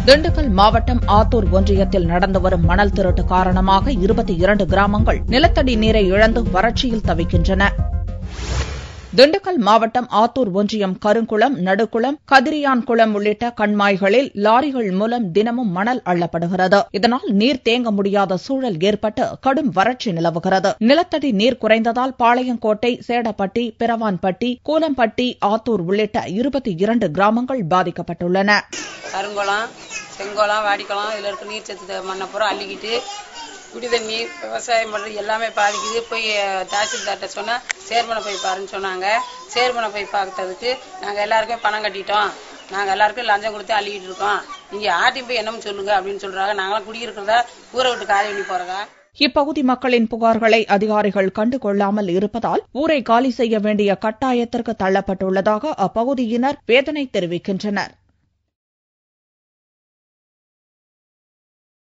திண்டுக்கல் மாவட்டம் ஆத்தூர் ஒன்றியத்தில் நடந்து வரும் மணல் திருட்டு காரணமாக இருபத்தி இரண்டு கிராமங்கள் நிலத்தடி நீரை இழந்து வறட்சியில் தவிக்கின்றன திண்டுக்கல் மாவட்டம் ஆத்தூர் ஒன்றியம் கருங்குளம் நடுக்குளம் கதிரியான்குளம் உள்ளிட்ட கண்மாய்களில் லாரிகள் மூலம் தினமும் மணல் அள்ளப்படுகிறது இதனால் நீர் தேங்க முடியாத சூழல் ஏற்பட்டு கடும் வறட்சி நிலவுகிறது நிலத்தடி நீர் குறைந்ததால் பாளையங்கோட்டை சேடப்பட்டி பிறவான்பட்டி கூலம்பட்டி ஆத்தூர் உள்ளிட்ட இருபத்தி இரண்டு கிராமங்கள் பாதிக்கப்பட்டுள்ளன கருங்குளம் செங்குளம் வாடிக்குளம் இதில் இருக்க நீர் சத்து மண்ணை பூரா அள்ளிக்கிட்டு குடி தண்ணி விவசாயம் பண்ணுறது எல்லாமே பாதிக்குது போய் தாசில்தார்கிட்ட சொன்னால் சேர்மனை போய் பாருன்னு சொன்னாங்க சேர்மனை போய் பார்த்ததுக்கு நாங்கள் எல்லாருக்கும் பணம் கட்டிட்டோம் நாங்கள் எல்லாருக்கும் லஞ்சம் கொடுத்து அள்ளிக்கிட்டு இருக்கோம் நீங்கள் ஆட்டி போய் என்னன்னு சொல்லுங்க அப்படின்னு சொல்கிறாங்க நாங்களாம் குடியிருக்கிறதா ஊரை விட்டு காலி பண்ணி போகிறதா இப்பகுதி மக்களின் புகார்களை அதிகாரிகள் கண்டுகொள்ளாமல் இருப்பதால் ஊரை காலி செய்ய வேண்டிய கட்டாயத்திற்கு தள்ளப்பட்டுள்ளதாக அப்பகுதியினர் வேதனை தெரிவிக்கின்றனர்